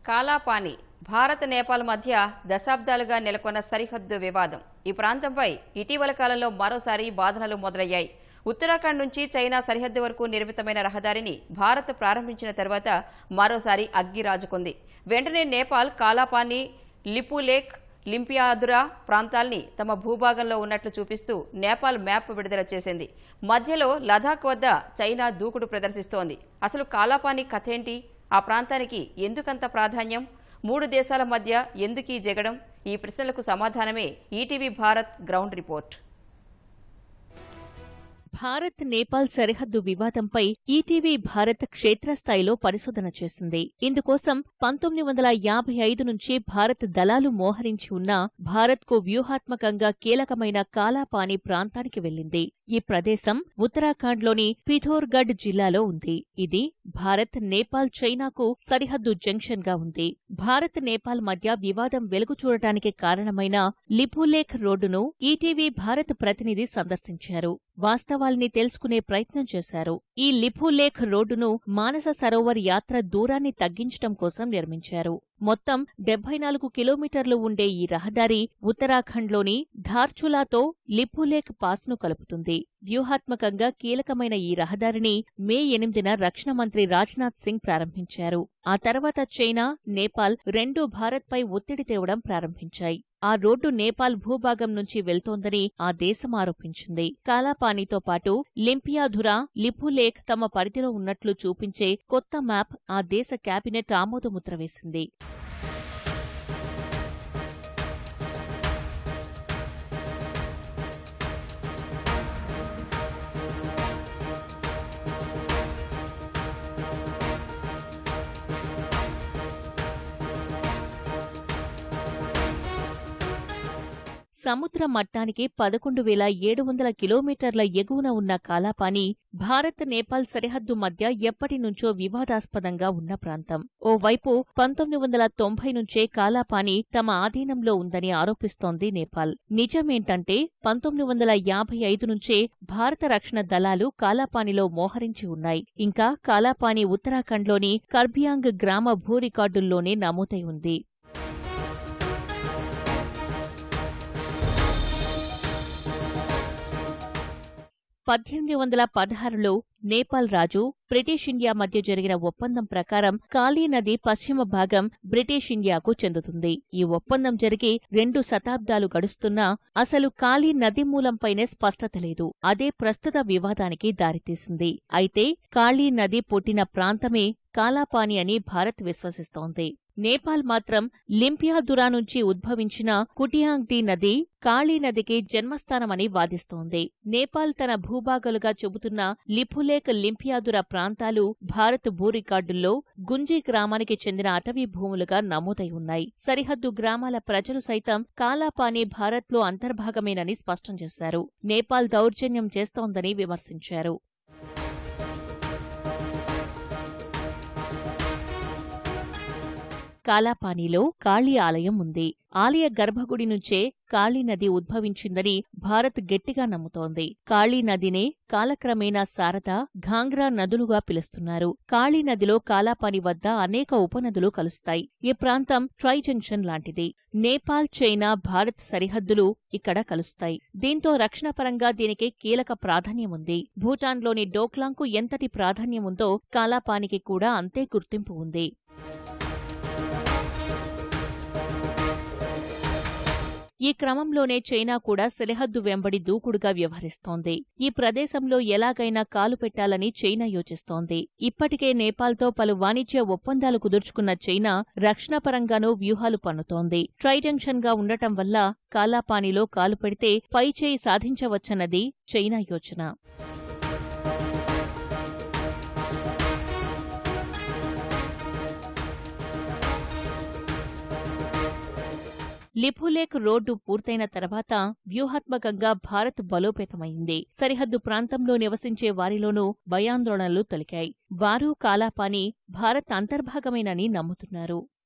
కాలాపాని భారత్ నేపాల్ మధ్య దశాబ్దాలుగా నెలకొన్న సరిహద్దు వివాదం ఈ ప్రాంతంపై ఇటీవల కాలంలో మరోసారి బాధనలు మొదలయ్యాయి ఉత్తరాఖండ్ నుంచి చైనా సరిహద్దు వరకు నిర్మితమైన రహదారిని భారత్ ప్రారంభించిన తర్వాత మరోసారి అగ్గి రాజుకుంది వెంటనే నేపాల్ కాలాపాని లిపులేక్ లింపియాదురా ప్రాంతాల్ని తమ భూభాగంలో ఉన్నట్లు చూపిస్తూ నేపాల్ మ్యాప్ విడుదల చేసింది మధ్యలో లదాఖ్ వద్ద చైనా దూకుడు ప్రదర్శిస్తోంది అసలు కాలాపాని కథేంటి ఆ ప్రాంతానికి ఎందుకంత ప్రాధాన్యం మూడు దేశాల మధ్య ఎందుకీ జగడం ఈ ప్రశ్నలకు సమాధానమే ETV Bharat ground report Bharat Nepal సరిహద్దు వివాదంపై ఈటీవీ భారత్ క్షేత్రస్థాయిలో పరిశోధన చేసింది ఇందుకోసం పంతొమ్మిది వందల యాభై ఐదు నుంచి భారత్ దళాలు మోహరించి ఉన్న భారత్కు వ్యూహాత్మకంగా కీలకమైన కాలాపాని ప్రాంతానికి వెళ్లింది ఈ ప్రదేశం ఉత్తరాఖండ్లోని పిథోర్గఢ్ జిల్లాలో ఉంది ఇది భారత్ నేపాల్ చైనాకు సరిహద్దు జంక్షన్ గా ఉంది భారత్ నేపాల్ మధ్య వివాదం వెలుగు చూడటానికి కారణమైన లిపులేఖ్ రోడ్డును ఈటీవీ భారత్ ప్రతినిధి సందర్శించారు వాస్తవాల్ని తెలుసుకునే ప్రయత్నం చేశారు ఈ లిపులేఖ్ రోడ్డును మానస సరోవర్ యాత్ర దూరాన్ని తగ్గించడం కోసం నిర్మించారు మొత్తం డెబ్బై నాలుగు కిలోమీటర్లు ఉండే ఈ రహదారి ఉత్తరాఖండ్లోని ధార్చులాతో లిపులేఖ్ పాస్ను కలుపుతుంది వ్యూహాత్మకంగా కీలకమైన ఈ రహదారిని మే ఎనిమిదిన రక్షణ మంత్రి రాజ్నాథ్ సింగ్ ప్రారంభించారు ఆ తర్వాత చైనా నేపాల్ రెండూ భారత్పై ఒత్తిడి తేవడం ప్రారంభించాయి ఆ రోడ్డు నేపాల్ భూభాగం నుంచి వెళ్తోందని ఆ దేశం ఆరోపించింది కాలాపానీతో పాటు లింపియాధురా లిపులేక్ తమ పరిధిలో ఉన్నట్లు చూపించే కొత్త మ్యాప్ ఆ దేశ కేబినెట్ ఆమోదముద్ర వేసింది సముద్ర మట్టానికి పదకొండు వేల ఏడు వందల కిలోమీటర్ల ఎగువన ఉన్న కాలాపాని భారత్ నేపాల్ సరిహద్దు మధ్య ఎప్పటినుంచో వివాదాస్పదంగా ఉన్న ప్రాంతం ఓవైపు పంతొమ్మిది వందల తొంభై నుంచే కాలాపాని తమ ఆధీనంలో ఉందని ఆరోపిస్తోంది నేపాల్ నిజమేంటంటే పంతొమ్మిది వందల యాభై ఐదు నుంచే భారత రక్షణ దళాలు కాలాపానిలో మోహరించి ఉన్నాయి ఇంకా కాలాపాని ఉత్తరాఖండ్లోని కర్బియాంగ్ గ్రామ భూ రికార్డుల్లోనే నమోదై ఉంది పద్దెనిమిది వందల పదహారులో నేపాల్ రాజు బ్రిటిష్ ఇండియా మధ్య జరిగిన ఒప్పందం ప్రకారం కాళీ నది పశ్చిమ భాగం బ్రిటిష్ ఇండియాకు చెందుతుంది ఈ ఒప్పందం జరిగి రెండు శతాబ్దాలు గడుస్తున్నా అసలు కాళీ నది మూలంపైనే స్పష్టత లేదు అదే ప్రస్తుత వివాదానికి దారితీసింది అయితే కాళీ నది పుట్టిన ప్రాంతమే కాలాపాని అని భారత్ విశ్వసిస్తోంది నేపాల్ మాత్రం లింపియాదురా నుంచి ఉద్భవించిన కుటియాంగ్ది నది కాళీ నదికి జన్మస్థానమని వాదిస్తోంది నేపాల్ తన భూభాగాలుగా చెబుతున్న లిపులేక్ లింపియాదురా ప్రాంతాలు భారత్ భూ రికార్డుల్లో గుంజీ గ్రామానికి చెందిన అటవీ భూములుగా నమోదై ఉన్నాయి సరిహద్దు గ్రామాల ప్రజలు సైతం కాలాపాని భారత్లో అంతర్భాగమేనని స్పష్టం చేశారు నేపాల్ దౌర్జన్యం చేస్తోందని విమర్శించారు కాలాపానీలో కాళీ ఆలయం ఉంది ఆలయ గర్భగుడి నుంచే కాళీ నది ఉద్భవించిందని భారత్ గట్టిగా నమ్ముతోంది కాళీ నదినే కాలక్రమేణా శారద ఘాంగ్రా నదులుగా పిలుస్తున్నారు కాళీ నదిలో కాలాపాని వద్ద అనేక ఉపనదులు కలుస్తాయి ఈ ప్రాంతం ట్రై జంక్షన్ లాంటిది నేపాల్ చైనా భారత్ సరిహద్దులు ఇక్కడ కలుస్తాయి దీంతో రక్షణపరంగా దీనికి కీలక ప్రాధాన్యం ఉంది భూటాన్లోని డోక్లాంకు ఎంతటి ప్రాధాన్యముందో కాలాపానికి కూడా అంతే గుర్తింపు ఉంది ఈ క్రమంలోనే చైనా కూడా సరిహద్దు వెంబడి దూకుడుగా వ్యవహరిస్తోంది ఈ ప్రదేశంలో ఎలాగైనా కాలు పెట్టాలని చైనా యోచిస్తోంది ఇప్పటికే నేపాల్తో పలు వాణిజ్య ఒప్పందాలు కుదుర్చుకున్న చైనా రక్షణపరంగానూ వ్యూహాలు పన్నుతోంది ట్రై జంక్షన్ గా ఉండటం వల్ల కాలాపానిలో కాలు పెడితే పైచేయి సాధించవచ్చన్నది చైనా యోచన లిపులేక్ రోడ్డు పూర్తయిన తర్వాత వ్యూహాత్మకంగా భారత్ బలోపేతమైంది సరిహద్దు ప్రాంతంలో నివసించే వారిలోనూ భయాందోళనలు తొలికాయి వారు కాలాపాని భారత్ అంతర్భాగమేనని నమ్ముతున్నారు